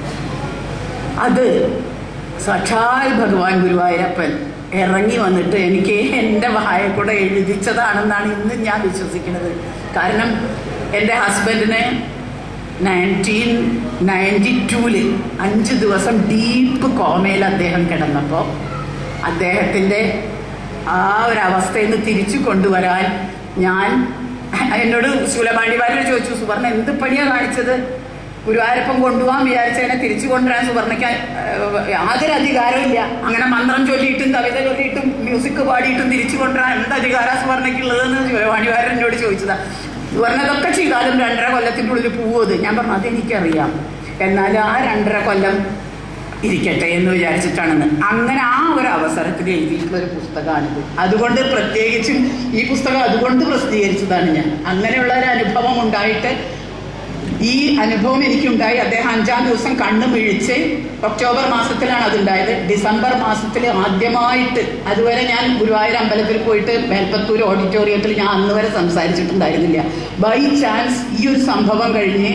അത് സാക്ഷാൽ ഭഗവാൻ ഗുരുവായൂരപ്പൻ ഇറങ്ങി വന്നിട്ട് എനിക്ക് എൻ്റെ വായ കൂടെ എഴുതിച്ചതാണെന്നാണ് ഇന്ന് ഞാൻ വിശ്വസിക്കുന്നത് കാരണം എൻ്റെ ഹസ്ബൻഡിന് നയൻറ്റീൻ നയൻറ്റി ടൂല് അഞ്ച് ദിവസം ഡീപ്പ് കോമയിൽ അദ്ദേഹം കിടന്നപ്പോൾ അദ്ദേഹത്തിൻ്റെ ആ ഒരു അവസ്ഥയിൽ നിന്ന് തിരിച്ചു കൊണ്ടുവരാൻ ഞാൻ എന്നോട് ശൂലപാണ്ഡിവാരോട് ചോദിച്ചു സുവർണ എന്ത് പണിയാ കാണിച്ചത് ഗുരുവായൂരപ്പം കൊണ്ടുപോകാൻ വിചാരിച്ചതിനെ തിരിച്ചു കൊണ്ടുവരാൻ സുവർണയ്ക്ക് ഏഹ്, യാതൊരു അധികാരവും ഇല്ല അങ്ങനെ മന്ത്രം ചൊല്ലിയിട്ടും കവിത ചൊല്ലിയിട്ടും മ്യൂസിക് പാടിയിട്ടും തിരിച്ചു കൊണ്ടുവരാൻ എന്ത് അധികാരം സുവർണയ്ക്കുള്ളതെന്ന് ശൂലപാണ്ഡിവാരൻ എന്നോട് ചോദിച്ചതാ സുവർണ ഇതൊക്കെ ചെയ്താലും രണ്ടര കൊല്ലത്തിൻ്റെ ഉള്ളിൽ പോവത് ഞാൻ പറഞ്ഞു അതെനിക്കറിയാം എന്നാൽ ആ രണ്ടര കൊല്ലം ഇരിക്കട്ടെ എന്ന് വിചാരിച്ചിട്ടാണെന്ന് അങ്ങനെ ആ ഒരു അവസരത്തിൽ എഴുതിയിട്ടുള്ള ഒരു പുസ്തകമാണിത് അതുകൊണ്ട് പ്രത്യേകിച്ചും ഈ പുസ്തകം അതുകൊണ്ട് പ്രസിദ്ധീകരിച്ചതാണ് ഞാൻ അങ്ങനെയുള്ള ഒരു അനുഭവം ഉണ്ടായിട്ട് ഈ അനുഭവം എനിക്കുണ്ടായി അദ്ദേഹം അഞ്ചാം ദിവസം കണ്ണു മിഴിച്ച് ഒക്ടോബർ മാസത്തിലാണ് അതുണ്ടായത് ഡിസംബർ മാസത്തിൽ ആദ്യമായിട്ട് അതുവരെ ഞാൻ ഗുരുവായൂർ അമ്പലത്തിൽ പോയിട്ട് മേൽപ്പത്തൂർ ഓഡിറ്റോറിയത്തിൽ ഞാൻ അന്ന് വരെ സംസാരിച്ചിട്ടുണ്ടായിരുന്നില്ല ബൈ ചാൻസ് ഈ ഒരു സംഭവം കഴിഞ്ഞ്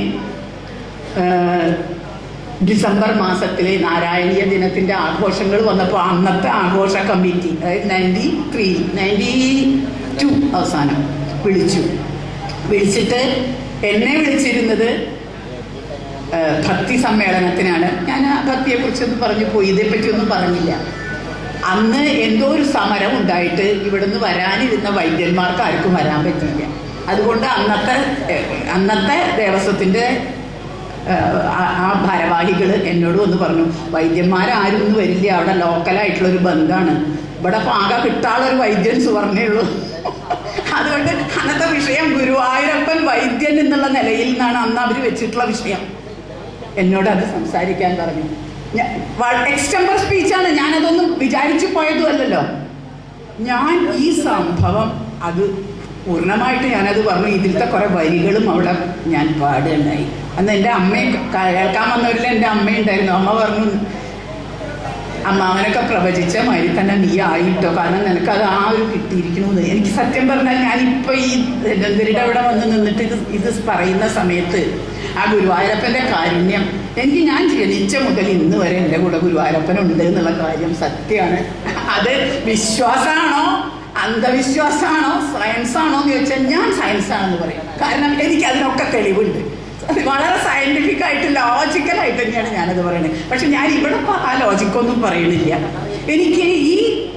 ഏഹ്, ഡിസംബർ മാസത്തിലെ നാരായണീയ ദിനത്തിന്റെ ആഘോഷങ്ങൾ വന്നപ്പോൾ അന്നത്തെ ആഘോഷ കമ്മിറ്റി അതായത് നയൻറ്റി ത്രീ നയൻറ്റി ടു അവസാനം വിളിച്ചു വിളിച്ചിട്ട് എന്നെ വിളിച്ചിരുന്നത് ഏഹ്, ഭക്തി സമ്മേളനത്തിനാണ് ഞാൻ ആ ഭക്തിയെ കുറിച്ചൊന്നും പറഞ്ഞു പോയി ഇതേപ്പറ്റി ഒന്നും പറഞ്ഞില്ല അന്ന് എന്തോ ഒരു സമരം ഉണ്ടായിട്ട് ഇവിടുന്ന് വരാനിരുന്ന വൈദ്യന്മാർക്ക് ആർക്കും വരാൻ പറ്റില്ല അതുകൊണ്ട് അന്നത്തെ ഏഹ്, അന്നത്തെ ദേവസ്വത്തിന്റെ ഏഹ്, ആ- ആ ഭാരവാഹികൾ എന്നോട് വന്ന് പറഞ്ഞു വൈദ്യന്മാരാരും ഒന്നും വരില്ല അവിടെ ലോക്കലായിട്ടുള്ള ഒരു ബന്ധാണ് ഇവിടെ പാക കിട്ടാളൊരു വൈദ്യൻ സുവർണേ ഉള്ളൂ അതുകൊണ്ട് അന്നത്തെ വിഷയം ഗുരുവായൂരപ്പൻ വൈദ്യൻ എന്നുള്ള നിലയിൽ നിന്നാണ് അന്ന് അവർ വെച്ചിട്ടുള്ള വിഷയം എന്നോട് അത് സംസാരിക്കാൻ പറഞ്ഞു എക്സ്റ്റംബർ സ്പീച്ചാണ് ഞാനതൊന്നും വിചാരിച്ചു പോയതും അല്ലല്ലോ ഞാൻ ഈ സംഭവം അത് പൂർണ്ണമായിട്ട് ഞാനത് പറഞ്ഞു ഇതിലത്തെ കുറെ വരികളും അവിടെ ഞാൻ പാടുകയുണ്ടായി അന്ന് എൻ്റെ അമ്മയെ ക- കേൾക്കാൻ വന്നവരിൽ എൻ്റെ അമ്മയുണ്ടായിരുന്നു അമ്മ പറഞ്ഞു അമ്മാവനൊക്കെ പ്രവചിച്ച മാതിരി തന്നെ നീ ആയിട്ടോ കാരണം നിനക്ക് അത് ആ ഒരു കിട്ടിയിരിക്കണമെന്ന് എനിക്ക് സത്യം പറഞ്ഞാൽ ഞാനിപ്പോൾ ഈ ദന്തരുടെ അവിടെ വന്ന് നിന്നിട്ട് ഇത് ഇത് പറയുന്ന സമയത്ത് ആ ഗുരുവായൂരപ്പൻ്റെ കാരുണ്യം എനിക്ക് ഞാൻ ജനിച്ച മുതൽ ഇന്ന് വരെ എൻ്റെ കൂടെ ഗുരുവായൂരപ്പൻ ഉണ്ട് എന്നുള്ള കാര്യം സത്യമാണ് അത് വിശ്വാസമാണോ അന്ധവിശ്വാസമാണോ സയൻസ് ആണോ എന്ന് ചോദിച്ചാൽ ഞാൻ സയൻസ് ആണെന്ന് പറയും കാരണം എനിക്ക് അതിനൊക്കെ തെളിവുണ്ട് വളരെ സയന്റിഫിക് ആയിട്ട് ലോജിക്കൽ ആയിട്ട് തന്നെയാണ് ഞാനത് പറയുന്നത് പക്ഷെ ഞാൻ ഇവിടെ ഇപ്പൊ ആ ലോജിക്കൊന്നും പറയണില്ല എനിക്ക് ഈ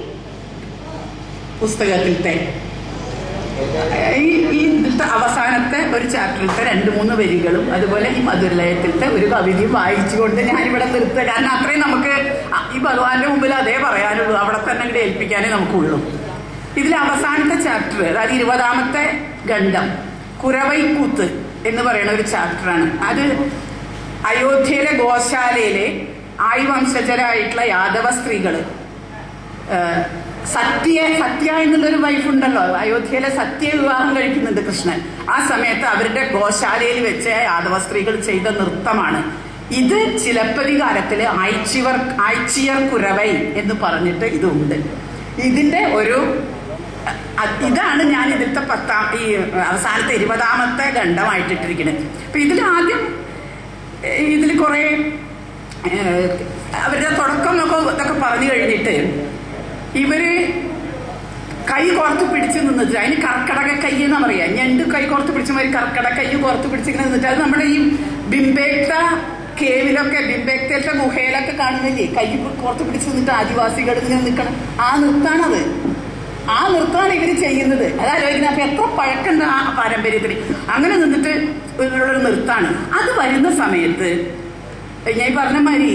പുസ്തകത്തിലത്തെ ഈ ഈ ഇതിലത്തെ അവസാനത്തെ ഒരു ചാപ്റ്ററിലത്തെ രണ്ട് മൂന്ന് വരികളും അതുപോലെ ഈ മധുരലയത്തിലത്തെ ഒരു കവിതയും വായിച്ചുകൊണ്ട് ഞാനിവിടെ നിർത്തുക കാരണം അത്രയും നമുക്ക് അ- ഈ ഭഗവാന്റെ മുമ്പിൽ അതേ പറയാനുള്ളൂ അവിടെ തന്നെ ഇവിടെ ഏൽപ്പിക്കാനേ നമുക്കുള്ളൂ ഇതിൽ അവസാനത്തെ ചാപ്റ്റർ അതായത് ഇരുപതാമത്തെ ഖണ്ഡം കുരവൈക്കൂത്ത് എന്ന് പറയുന്ന ഒരു ചാപ്റ്ററാണ് അത് അയോധ്യയിലെ ഗോശാലയിലെ ആയിവംശജരായിട്ടുള്ള യാദവ സ്ത്രീകള് ഏഹ് സത്യ സത്യ എന്നുള്ളൊരു വൈഫ് ഉണ്ടല്ലോ അയോധ്യയിലെ സത്യ വിവാഹം കഴിക്കുന്നുണ്ട് കൃഷ്ണൻ ആ സമയത്ത് അവരുടെ ഗോശാലയിൽ വെച്ച് യാദവ സ്ത്രീകൾ ചെയ്ത നൃത്തമാണ് ഇത് ചിലപ്പതികാരത്തില് ആഴ്ചിവർ ആഴ്ചിയർ കുരവൈ എന്ന് പറഞ്ഞിട്ട് ഇതുണ്ട് ഇതിന്റെ ഒരു അ- ഇതാണ് ഞാൻ ഇതിലത്തെ പത്താം ഈ അവസാനത്തെ ഇരുപതാമത്തെ ഖണ്ഡമായിട്ടിട്ടിരിക്കുന്നത് അപ്പൊ ഇതിൽ ആദ്യം ഇതിൽ കുറെ ഏഹ്, അവരുടെ തുടക്കം ഒക്കെ ഇതൊക്കെ പറഞ്ഞു കഴിഞ്ഞിട്ട് ഇവര് കൈ കോർത്ത് പിടിച്ച് നിന്നിട്ട് അതിന് കർക്കടക കൈ എന്നാ പറയാ ഞണ്ട് കൈ കോർത്ത് പിടിച്ച മാതിരി കർക്കടക കൈ കോർത്ത് പിടിച്ചിങ്ങനെ നിന്നിട്ട് അത് നമ്മുടെ ഈ ബിംബേക്ത കേവിലൊക്കെ ബിംബേക്തയിലത്തെ ഗുഹയിലൊക്കെ കാണുന്നില്ലേ കൈ കോർത്ത് പിടിച്ച് നിന്നിട്ട് ആദിവാസികൾ ഇങ്ങനെ നിൽക്കണം ആ നൃത്താണത് ആ നൃത്തമാണ് ഇവര് ചെയ്യുന്നത് അതാലോചിക്കുന്നത് അപ്പൊ എത്ര പഴക്കമുണ്ട് ആ പാരമ്പര്യത്തിന് അങ്ങനെ നിന്നിട്ട് ഇവരുടെ ഒരു നൃത്താണ് അത് വരുന്ന സമയത്ത് ഞാൻ ഈ പറഞ്ഞ മാതിരി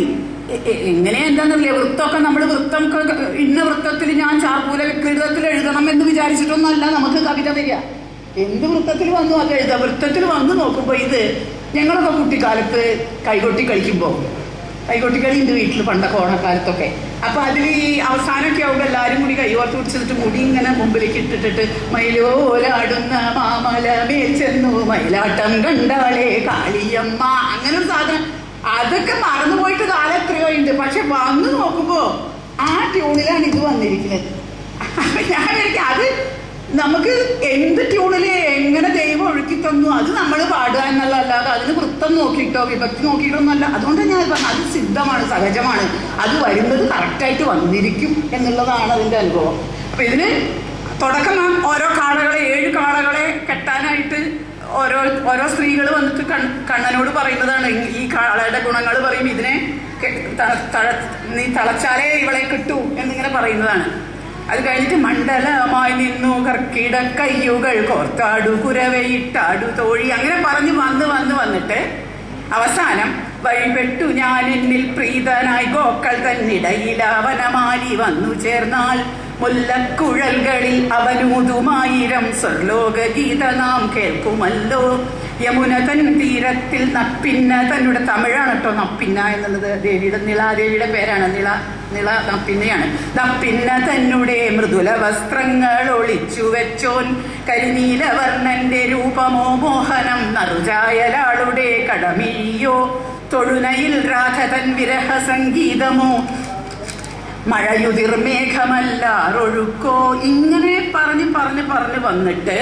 എ- എ- എങ്ങനെ എന്താന്നറിയില്ല വൃത്തമൊക്കെ നമ്മൾ വൃത്തം ഒക്കെ ഇന്ന വൃത്തത്തിൽ ഞാൻ ചാർപ്പൂല വികൃതത്തിൽ എഴുതണം എന്ന് വിചാരിച്ചിട്ടൊന്നല്ല നമുക്ക് കവിത വരിക എന്ത് വൃത്തത്തിൽ വന്നു അത് എഴുതാം വൃത്തത്തിൽ വന്ന് നോക്കുമ്പോൾ ഇത് ഞങ്ങളൊക്കെ കുട്ടിക്കാലത്ത് കൈകൊട്ടി കളിക്കുമ്പോൾ കൈകൊട്ടി കളി ഉണ്ട് വീട്ടിൽ പണ്ടൊക്കെ ഓണക്കാലത്തൊക്കെ അപ്പൊ അതിൽ ഈ അവസാനമൊക്കെ ആവുമ്പോൾ എല്ലാവരും കൂടി കൈകോർത്ത് പിടിച്ചിട്ട് മുടി ഇങ്ങനെ മുമ്പിലേക്ക് ഇട്ടിട്ടിട്ട് മയിലോലാടുന്ന മാമല മേൽ ചെന്നു മയിലാട്ടം കണ്ടാളേ കാളിയമ്മ അങ്ങനെ ഒരു സാധനം അതൊക്കെ മറന്നുപോയിട്ട് കാലം എത്രയോ ഉണ്ട് പക്ഷെ വന്ന് നോക്കുമ്പോ ആ ട്യൂണിലാണ് ഇത് വന്നിരിക്കുന്നത് അപ്പൊ ഞാൻ വിചാരിക്കും അത് നമുക്ക് എന്ത് ട്യൂണില് എങ്ങനെ ദൈവം ഒഴുക്കി തന്നു അത് നമ്മൾ പാടുക എന്നുള്ളതല്ലാതെ അതിന് വൃത്തം നോക്കിയിട്ടോ വിഭക്തി നോക്കിയിട്ടോ ഒന്നല്ല അതുകൊണ്ട് ഞാൻ പറഞ്ഞു അത് സിദ്ധമാണ് സഹജമാണ് അത് വരുന്നത് കറക്റ്റായിട്ട് വന്നിരിക്കും എന്നുള്ളതാണ് അതിന്റെ അനുഭവം അപ്പൊ ഇതിന് തുടക്കം നാം ഓരോ കാളകളെ ഏഴ് കാളകളെ കെട്ടാനായിട്ട് ഓരോ ഓരോ സ്ത്രീകൾ വന്നിട്ട് കൺ- കണ്ണനോട് പറയുന്നതാണ് ഈ- ഈ കാളയുടെ ഗുണങ്ങൾ പറയും ഇതിനെ കെ- ത- തഴ- നീ തളച്ചാലേ ഇവളെ കിട്ടൂ എന്നിങ്ങനെ പറയുന്നതാണ് അത് കഴിഞ്ഞിട്ട് മണ്ഡലമായി നിന്നു കർക്കിട കയ്യുകൾ കോർത്താടു കുരവയിട്ടാടു തോഴി അങ്ങനെ പറഞ്ഞു വന്ന് വന്ന് വന്നിട്ട് അവസാനം വഴിപെട്ടു ഞാൻ എന്നിൽ പ്രീതനായി ഗോക്കൾ തന്നിടയിൽ അവനമാലി വന്നു ചേർന്നാൽ മുല്ലക്കുഴൽകളിൽ അവനൂതുമായിരം സ്വർലോക ഗീത നാം കേൾക്കുമല്ലോ യമുന തൻ തീരത്തിൽ നപ്പിന്ന തന്നുടെ തമിഴാണ് കേട്ടോ നപ്പിന്ന എന്നുള്ളത് ദേവിയുടെ നിളാദേവിയുടെ പേരാണ് നിള നിള നപ്പിന്നയാണ് നപ്പിന്ന തന്നെ മൃദുല വസ്ത്രങ്ങൾ ഒളിച്ചു വെച്ചോൻ കരിനീലവർണ്ണന്റെ രൂപമോ മോഹനം നറുചായലാളുടെ കടമിഴിയോ തൊഴുനയിൽ രാധതൻ വിരഹ സംഗീതമോ മഴയുതിർ മേഘമല്ലാറൊഴുക്കോ ഇങ്ങനെ പറഞ്ഞ് പറഞ്ഞ് പറഞ്ഞ് വന്നിട്ട്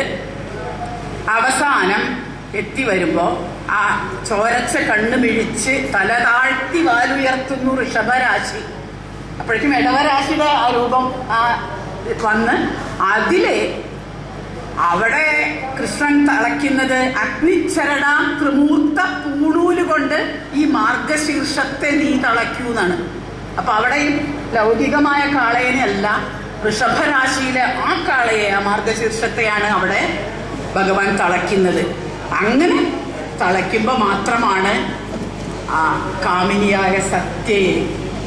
അവസാനം എത്തി വരുമ്പോ ആ ചോരച്ച കണ്ണു മിഴിച്ച് തല താഴ്ത്തി വാലുയർത്തുന്നു ഋഷഭരാശി അപ്പോഴേക്കും ഇടവരാശിയുടെ ആ രൂപം ആ വന്ന് അതിലെ അവിടെ കൃഷ്ണൻ തളയ്ക്കുന്നത് അഗ്നിച്ചരട ത്രിമൂർത്ത പൂണൂല് കൊണ്ട് ഈ മാർഗശീർഷത്തെ നീ തളയ്ക്കൂ എന്നാണ് അപ്പൊ അവിടെയും ലൗകികമായ കാളയനല്ല വൃഷഭരാശിയിലെ ആ കാളയെ ആ മാർഗശീർഷത്തെയാണ് അവിടെ ഭഗവാൻ തളയ്ക്കുന്നത് അങ്ങനെ തളയ്ക്കുമ്പോൾ മാത്രമാണ് ആ കാമിനിയായ സത്യയെ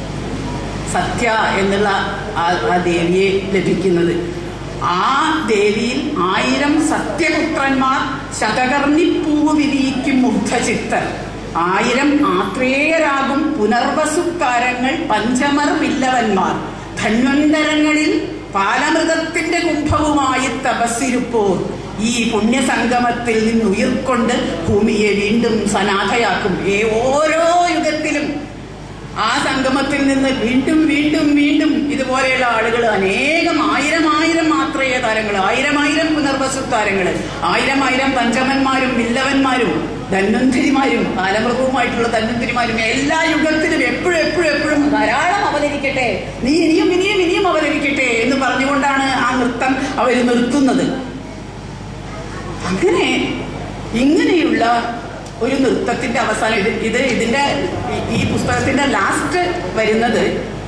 സത്യ എന്നുള്ള ആ ആ ദേവിയെ ലഭിക്കുന്നത് ആ ദേവിയിൽ ആയിരം സത്യപുത്രന്മാർ ശതകർണിപ്പൂവ് വിരിയിക്കും മുഗ്ധചിത്തർ ആയിരം ആത്രേയരാകും പുനർവസുക്കാരങ്ങൾ പഞ്ചമർ വില്ലവന്മാർ ധന്വന്തരങ്ങളിൽ പാലമൃതത്തിന്റെ കുംഭവുമായി തപസ്സിരുപ്പോർ ഈ പുണ്യസംഗമത്തിൽ നിന്നുയർക്കൊണ്ട് ഭൂമിയെ വീണ്ടും സനാഥയാക്കും ഏ ഓരോ യുഗത്തിലും ആ സംഗമത്തിൽ നിന്ന് വീണ്ടും വീണ്ടും വീണ്ടും ഇതുപോലെയുള്ള ആളുകൾ അനേകം ആയിരം ആയിരം മാത്രയ താരങ്ങൾ ആയിരം ആയിരം പുനർവസു താരങ്ങൾ ആയിരം ആയിരം പഞ്ചമന്മാരും വില്ലവന്മാരും ധന്വന്തിരിമാരും കാലമൃഗവുമായിട്ടുള്ള ധന്വന്തിരിമാരും എല്ലാ യുഗത്തിലും എപ്പോഴും എപ്പോഴും എപ്പോഴും ധാരാളം അവതരിക്കട്ടെ നീ ഇനിയും ഇനിയും ഇനിയും അവതരിക്കട്ടെ എന്ന് പറഞ്ഞുകൊണ്ടാണ് ആ നൃത്തം അവർ നിർത്തുന്നത് അങ്ങനെ ഇങ്ങനെയുള്ള ഒരു നൃത്തത്തിന്റെ അവസാനം ഇത് ഇത് ഇതിന്റെ ഈ- ഈ പുസ്തകത്തിന്റെ ലാസ്റ്റ് വരുന്നത്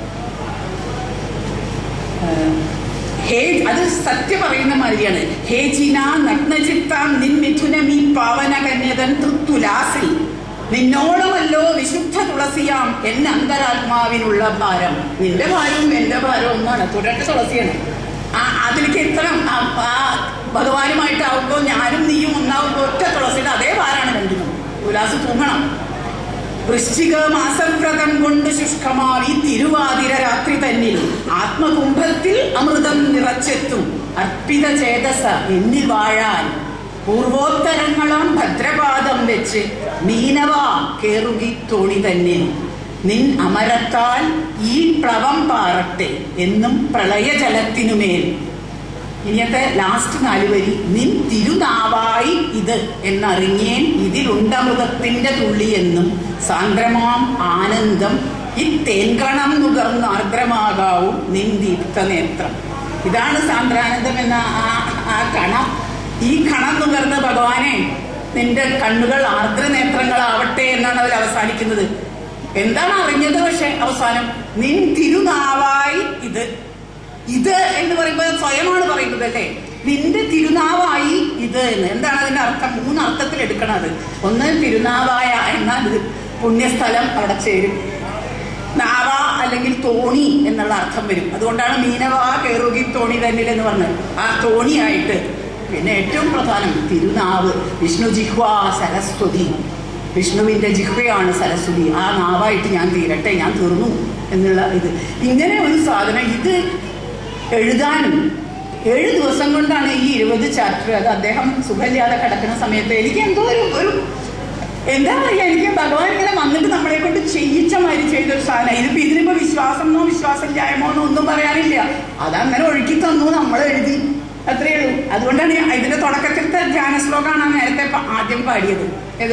ഏഹ്, ഹേ അത് സത്യ പറയുന്ന മാതിരിയാണ് ഹേ ചീന നഗ്നചിത്താം നിൻ മിഥുനമീ പാവന കന്യതൻ തൃത്തുലാസിൽ നിന്നോളമല്ലോ വിശുദ്ധ തുളസിയാം എൻ അന്തരാത്മാവിനുള്ള ഭാരം നിന്റെ ഭാരവും എന്റെ ഭാരവും ഒന്നാണ് തുടർന്ന് തുളസിയാണ് ആ അതിലേക്ക് എത്തണം ആ- ആ ഭഗവാനുമായിട്ടാവുമ്പോൾ ഞാനും നീയും ഒന്നാവുമ്പോൾ ഒറ്റ തുളസിയുടെ അതേ ഭാരമാണ് രണ്ടിനും തുലാസ് തൂങ്ങണം വൃശ്ചിക മാസവ്രതം കൊണ്ട് ശുഷ്കമാവി തിരുവാതിര രാത്രി തന്നിൽ ആത്മകുംഭത്തിൽ അമൃതം നിറച്ചെത്തും അർപ്പിത ചേതസ എന്നിൽ വാഴാൻ പൂർവോത്തരങ്ങളാം ഭദ്രപാദം വെച്ച് മീനവ കേറുകി തോണി തന്നിൽ നിൻ അമരത്താൽ ഈ പ്ലവം പാറട്ടെ എന്നും പ്രളയജലത്തിനുമേൽ ഇനിയത്തെ ലാസ്റ്റ് നാല് വരി നിൻ തിരുനാവായി ഇത് എന്നറിഞ്ഞേൻ ഇതിലുണ്ടമൃതത്തിന്റെ തുള്ളി എന്നും സാന്ദ്രമാം ആനന്ദം ഈ തേൻകണം നുകർന്ന് ആർദ്രമാകാവും നിൻ ദീപ്ത നേത്രം ഇതാണ് സാന്ദ്രാനന്ദം എന്ന ആ ആ കണം ഈ കണം നുകർന്ന് ഭഗവാനെ നിന്റെ കണ്ണുകൾ ആർദ്ര നേത്രങ്ങളാവട്ടെ എന്നാണ് അതിൽ അവസാനിക്കുന്നത് എന്താണ് അറിഞ്ഞത് പക്ഷെ അവസാനം നിൻ തിരുനാവായി ഇത് ഇത് എന്ന് പറയുമ്പോൾ സ്വയമാണ് പറയുന്നത് അല്ലേ നിന്റെ തിരുനാവായി ഇത് എന്ന് എന്താണ് അതിന്റെ അർത്ഥം മൂന്ന് അർത്ഥത്തിൽ എടുക്കണം അത് ഒന്ന് തിരുനാവായ എന്നാൽ ഇത് പുണ്യസ്ഥലം അവിടെ ചേരും നാവ അല്ലെങ്കിൽ തോണി എന്നുള്ള അർത്ഥം വരും അതുകൊണ്ടാണ് മീനവാ കയറുകി തോണി തന്നിൽ എന്ന് പറഞ്ഞത് ആ തോണിയായിട്ട് പിന്നെ ഏറ്റവും പ്രധാനം തിരുനാവ് വിഷ്ണു ജിഹ്വ സരസ്വതി വിഷ്ണുവിന്റെ ജിഹ്വയാണ് സരസ്വതി ആ നാവായിട്ട് ഞാൻ തീരട്ടെ ഞാൻ തീർന്നു എന്നുള്ള ഇത് ഇങ്ങനെ ഒരു സാധനം ഇത് എഴുതാനും ഏഴ് ദിവസം കൊണ്ടാണ് ഈ ഇരുപത് ചാപ്റ്റർ അത് അദ്ദേഹം സുഖമില്ലാതെ കിടക്കുന്ന സമയത്ത് എനിക്ക് എന്തോ ഒരു ഒരു എന്താ പറയുക എനിക്ക് ഭഗവാൻ ഇങ്ങനെ വന്നിട്ട് നമ്മളെ കൊണ്ട് ചെയ്യിച്ച മാതിരി ചെയ്തൊരു സാധനം ഇതിപ്പോ ഇതിനിപ്പോ വിശ്വാസമോ വിശ്വാസമില്ലായ്മോ എന്നോ ഒന്നും പറയാനില്ല അതങ്ങനെ ഒഴുക്കി തന്നു നമ്മൾ എഴുതി അത്രയേ ഉള്ളൂ അതുകൊണ്ടാണ് ഞാൻ ഇതിന്റെ തുടക്കത്തിലത്തെ ധ്യാന ശ്ലോകമാണ് നേരത്തെ പ- ആദ്യം പാടിയത് ഇത്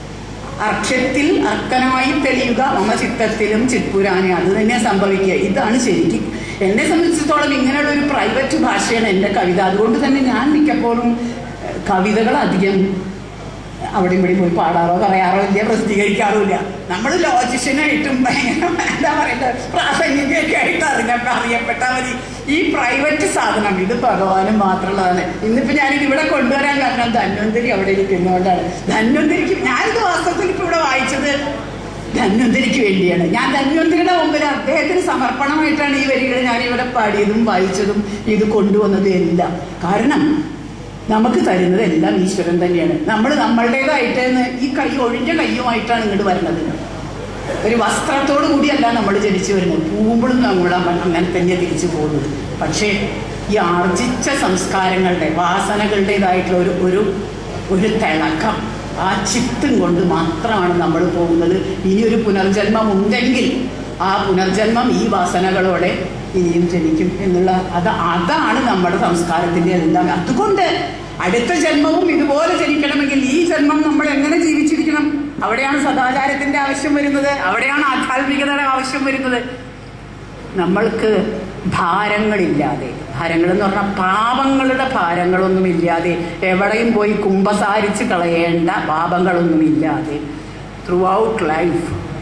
അർക്ഷത്തിൽ അർക്കനായി തെളിയുക മമ ചിത്തത്തിലും ചിത്പുരാനെ അത് തന്നെ സംഭവിക്കുക ഇതാണ് ശരിക്കും എന്നെ സംബന്ധിച്ചിടത്തോളം ഇങ്ങനെയുള്ള ഒരു പ്രൈവറ്റ് ഭാഷയാണ് എൻ്റെ കവിത അതുകൊണ്ട് തന്നെ ഞാൻ മിക്കപ്പോഴും ഏഹ്, കവിതകൾ അധികം അവിടെ ഇവിടെ പോയി പാടാറോ പറയാറോ ഇല്ല പ്രസിദ്ധീകരിക്കാറോ ഇല്ല നമ്മൾ ലോജിഷ്യനായിട്ടും ഭയങ്കര എന്താ പറയണ്ടത് പ്രാസംഗികയൊക്കെ ആയിട്ട് അറിഞ്ഞപ്പോ അറിയപ്പെട്ടാൽ മതി ഈ പ്രൈവറ്റ് സാധനം ഇത് ഭഗവാനും മാത്രമുള്ളതാണ് ഇന്നിപ്പോ ഞാനിത് ഇവിടെ കൊണ്ടുവരാൻ കാരണം ധന്വന്തരി അവിടെ ഇരിക്കുന്നതുകൊണ്ടാണ് ധന്വന്തരിക്ക് ഞാനിത് വാസ്തവത്തിൽ ഇപ്പൊ ഇവിടെ വായിച്ചത് ധന്വന്തരിക്ക് വേണ്ടിയാണ് ഞാൻ ധന്വന്തരിയുടെ മുമ്പിൽ അദ്ദേഹത്തിന് സമർപ്പണമായിട്ടാണ് ഈ വരികൾ ഞാൻ ഇവിടെ പാടിയതും വായിച്ചതും ഇത് കൊണ്ടുവന്നതും എല്ലാം കാരണം നമുക്ക് തരുന്നത് എല്ലാം ഈശ്വരൻ തന്നെയാണ് നമ്മൾ നമ്മളുടേതായിട്ട് എന്ന് ഈ കൈ ഒഴിഞ്ഞ കൈയുമായിട്ടാണ് ഇങ്ങോട്ട് വരുന്നത് ഒരു വസ്ത്രത്തോടു കൂടിയല്ല നമ്മൾ ജനിച്ചു വരുന്നത് പൂവുമ്പോഴും നമ്മൾ അങ്ങനെ തന്നെ തിരിച്ചു പോകുന്നത് പക്ഷേ ഈ ആർജിച്ച സംസ്കാരങ്ങളുടെ വാസനകളുടേതായിട്ടുള്ള ഒരു ഒരു ഒരു തിളക്കം ആ ചിത്തും കൊണ്ട് മാത്രമാണ് നമ്മൾ പോകുന്നത് ഇനി ഒരു പുനർജന്മം ഉണ്ടെങ്കിൽ ആ പുനർജന്മം ഈ വാസനകളോടെ ഇനിയും ജനിക്കും എന്നുള്ള അത് അതാണ് നമ്മുടെ സംസ്കാരത്തിന്റെ എല്ലാം അതുകൊണ്ട് അടുത്ത ജന്മവും ഇതുപോലെ ജനിക്കണമെങ്കിൽ ഈ ജന്മം നമ്മൾ എങ്ങനെ ജീവിച്ചിരിക്കണം അവിടെയാണ് സദാചാരത്തിന്റെ ആവശ്യം വരുന്നത് അവിടെയാണ് ആധ്യാത്മികതയുടെ ആവശ്യം വരുന്നത് നമ്മൾക്ക് ഭാരങ്ങളില്ലാതെ ഭാരങ്ങൾ എന്ന് പറഞ്ഞാൽ പാപങ്ങളുടെ ഭാരങ്ങളൊന്നും ഇല്ലാതെ എവിടെയും പോയി കുമ്പസാരിച്ച് കളയേണ്ട പാപങ്ങളൊന്നും ഇല്ലാതെ ത്രൂ ഔട്ട് ലൈഫ്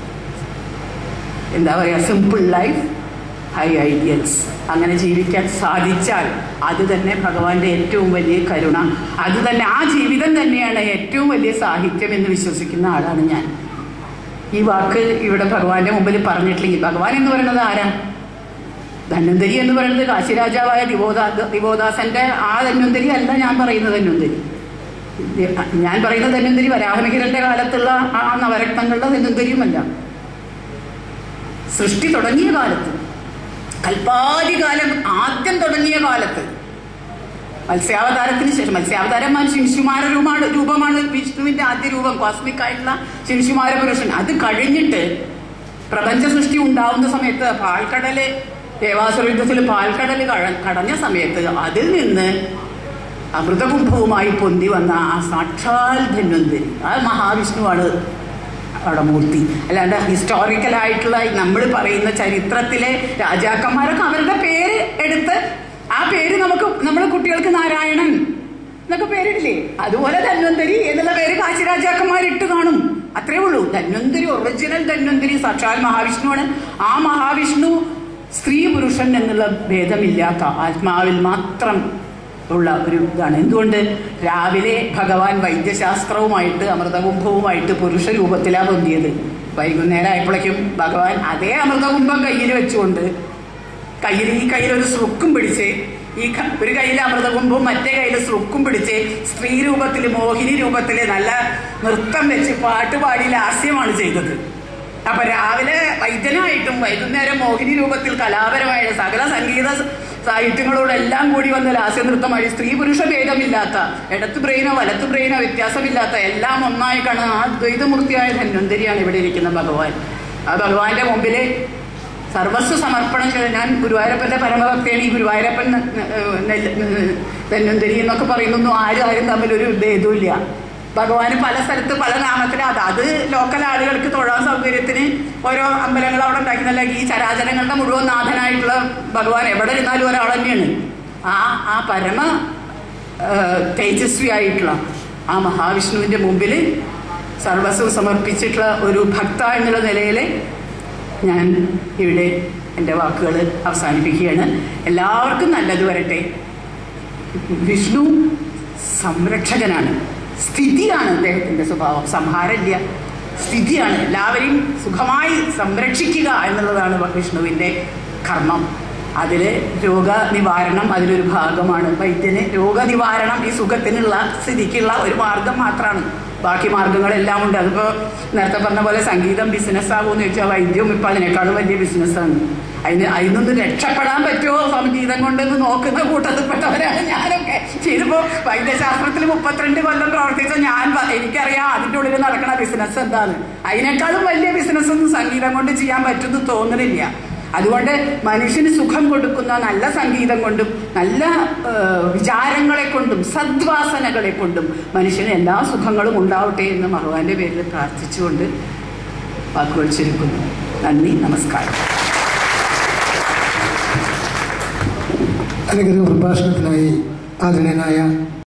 എന്താ പറയുക സിമ്പിൾ ലൈഫ് ഹൈ ഐഡിയൽസ് അങ്ങനെ ജീവിക്കാൻ സാധിച്ചാൽ അത് തന്നെ ഭഗവാന്റെ ഏറ്റവും വലിയ കരുണ അത് തന്നെ ആ ജീവിതം തന്നെയാണ് ഏറ്റവും വലിയ സാഹിത്യം എന്ന് വിശ്വസിക്കുന്ന ആളാണ് ഞാൻ ഈ വാക്ക് ഇവിടെ ഭഗവാന്റെ മുമ്പിൽ പറഞ്ഞിട്ടില്ലെങ്കിൽ ഭഗവാൻ എന്ന് പറയുന്നത് ആരാ ധന്വന്തരി എന്ന് പറയുന്നത് കാശിരാജാവായ ദിവോദാ ദിവോദാസന്റെ ആ ധന്വന്തരി അല്ല ഞാൻ പറയുന്നത് ധന്വന്തരി ഞാൻ പറയുന്ന ധന്വന്തരി വരാഹമിഹിരന്റെ കാലത്തുള്ള ആ നവരത്നങ്ങളുടെ ധന്വന്തരിയുമല്ല സൃഷ്ടി തുടങ്ങിയ കാലത്ത് കൽപ്പാതികാലം ആദ്യം തുടങ്ങിയ കാലത്ത് മത്സ്യാവതാരത്തിന് ശേഷം മത്സ്യാവതാരന്മാർ ശിംശുമാര രൂപമാണ് രൂപമാണ് വിഷ്ണുവിന്റെ ആദ്യ രൂപം കോസ്മിക് ആയിട്ടുള്ള ശിംശുമാര പുരുഷൻ അത് കഴിഞ്ഞിട്ട് പ്രപഞ്ച സൃഷ്ടി ഉണ്ടാവുന്ന സമയത്ത് പാൽക്കടല് ദേവാസുര യുദ്ധത്തിൽ പാൽക്കടല് കഴ- കടഞ്ഞ സമയത്ത് അതിൽ നിന്ന് അമൃതകുംഭവുമായി പൊന്തി വന്ന ആ സാക്ഷാൽ ധന്വന്തരി ആ മഹാവിഷ്ണുവാണ് അവിടെ മൂർത്തി അല്ലാണ്ട് ഹിസ്റ്റോറിക്കൽ ആയിട്ടുള്ള നമ്മൾ പറയുന്ന ചരിത്രത്തിലെ രാജാക്കന്മാരൊക്കെ അവരുടെ പേര് എടുത്ത് ആ പേര് നമുക്ക് നമ്മുടെ കുട്ടികൾക്ക് നാരായണൻ എന്നൊക്കെ പേരിടില്ലേ അതുപോലെ ധന്വന്തരി എന്നുള്ള പേര് കാശി രാജാക്കന്മാർ ഇട്ട് കാണും അത്രേ ഉള്ളൂ ധന്വന്തരി ഒറിജിനൽ ധന്വന്തരി സാക്ഷാൽ മഹാവിഷ്ണുവാണ് ആ മഹാവിഷ്ണു സ്ത്രീ പുരുഷൻ എന്നുള്ള ഭേദമില്ലാത്ത ആത്മാവിൽ മാത്രം ഉള്ള ഒരു ഇതാണ് എന്തുകൊണ്ട് രാവിലെ ഭഗവാൻ വൈദ്യശാസ്ത്രവുമായിട്ട് അമൃതകുംഭവുമായിട്ട് പുരുഷ രൂപത്തിലാണ് പൊന്തിയത് വൈകുന്നേരം ആയപ്പോഴേക്കും ഭഗവാൻ അതേ അമൃതകുംഭം കയ്യിൽ വെച്ചുകൊണ്ട് കയ്യിൽ ഈ കയ്യിൽ ഒരു ശ്രുക്കും പിടിച്ച് ഈ ക- ഒരു കയ്യിൽ അമൃതകുംഭവും മറ്റേ കയ്യിൽ ശ്രുക്കും പിടിച്ച് സ്ത്രീ രൂപത്തിൽ മോഹിനി രൂപത്തിൽ നല്ല നൃത്തം വെച്ച് പാട്ടുപാടി ലാസ്യമാണ് ചെയ്തത് അപ്പൊ രാവിലെ വൈദ്യനായിട്ടും വൈകുന്നേരം മോഹിനി രൂപത്തിൽ കലാപരമായ സകല സംഗീത സ- സാഹിത്യങ്ങളോടെല്ലാം കൂടി വന്ന ലാസ്യ നൃത്തമായി സ്ത്രീ പുരുഷ ഭേദമില്ലാത്ത ഇടത്ത് ബ്രെയിനോ വലത്ത് ബ്രെയിനോ വ്യത്യാസമില്ലാത്ത എല്ലാം ഒന്നായി കാണുന്ന ആ ദ്വൈതമൂർത്തിയായ ധന്വന്തരിയാണ് ഇവിടെ ഇരിക്കുന്ന ഭഗവാൻ ആ ഭഗവാന്റെ മുമ്പില് സർവസ്വ സമർപ്പണം ചെയ്ത് ഞാൻ ഗുരുവായൂരപ്പന്റെ പരമഭക്തിയാണ് ഈ ഗുരുവായൂരപ്പൻ ന- ന- നെല്ല് ധന്വന്തരി എന്നൊക്കെ പറയുന്നൊന്നും ആരും ആരും തമ്മിൽ ഒരു ഭേദമില്ല ഭഗവാന് പല സ്ഥലത്ത് പല നാമത്തിലും അത് അത് ലോക്കൽ ആളുകൾക്ക് തൊഴാൻ സൗകര്യത്തിന് ഓരോ അമ്പലങ്ങൾ അവിടെ ഉണ്ടാക്കുന്നല്ല ഈ ചരാചരങ്ങളുടെ മുഴുവൻ നാഥനായിട്ടുള്ള ഭഗവാൻ എവിടെ ഇരുന്നാലും ഒരാൾ തന്നെയാണ് ആ ആ പരമ ആ, തേജസ്വി ആയിട്ടുള്ള ആ മഹാവിഷ്ണുവിന്റെ മുമ്പിൽ സർവസ്വം സമർപ്പിച്ചിട്ടുള്ള ഒരു ഭക്ത എന്നുള്ള നിലയിൽ ഞാൻ ഇവിടെ എൻ്റെ വാക്കുകൾ അവസാനിപ്പിക്കുകയാണ് എല്ലാവർക്കും നല്ലത് വരട്ടെ വിഷ്ണു സംരക്ഷകനാണ് സ്ഥിതിയാണ് അദ്ദേഹത്തിൻ്റെ സ്വഭാവം സംഹാരമില്ല സ്ഥിതിയാണ് എല്ലാവരെയും സുഖമായി സംരക്ഷിക്കുക എന്നുള്ളതാണ് വിഷ്ണുവിൻ്റെ കർമ്മം അതിൽ രോഗനിവാരണം അതിലൊരു ഭാഗമാണ് വൈദ്യന് രോഗനിവാരണം ഈ സുഖത്തിനുള്ള സ്ഥിതിക്കുള്ള ഒരു മാർഗം മാത്രമാണ് ബാക്കി മാർഗങ്ങളെല്ലാം ഉണ്ട് അതിപ്പോൾ നേരത്തെ പറഞ്ഞ പോലെ സംഗീതം ബിസിനസ് ആകുമെന്ന് ചോദിച്ചാൽ വൈദ്യവും ഇപ്പം അതിനേക്കാളും വലിയ ബിസിനസ്സാണ് അതിന് അതിനൊന്ന് രക്ഷപ്പെടാൻ പറ്റുമോ സംഗീതം കൊണ്ടെന്ന് നോക്കുന്ന കൂട്ടത്തിൽപ്പെട്ടവരാണ് ഞാനൊക്കെ ഇതിപ്പോൾ വൈദ്യശാസ്ത്രത്തിൽ മുപ്പത്തിരണ്ട് കൊല്ലം പ്രവർത്തിച്ച ഞാൻ പ- എനിക്കറിയാം അതിൻ്റെ ഉള്ളിൽ നടക്കുന്ന ബിസിനസ് എന്താണ് അതിനേക്കാളും വലിയ ബിസിനസ് ഒന്നും സംഗീതം കൊണ്ട് ചെയ്യാൻ പറ്റുമെന്ന് തോന്നുന്നില്ല അതുകൊണ്ട് മനുഷ്യന് സുഖം കൊടുക്കുന്ന നല്ല സംഗീതം കൊണ്ടും നല്ല ആ, വിചാരങ്ങളെ കൊണ്ടും സദ്വാസനകളെ കൊണ്ടും മനുഷ്യന് എല്ലാ സുഖങ്ങളും ഉണ്ടാവട്ടെ എന്ന് ഭഗവാന്റെ പേരിൽ പ്രാർത്ഥിച്ചുകൊണ്ട് വാക്കുകൾ ചുരുക്കുന്നു നന്ദി നമസ്കാരം അനുഗ്രഹ പ്രഭാഷണത്തിനായി ആദരണീയനായ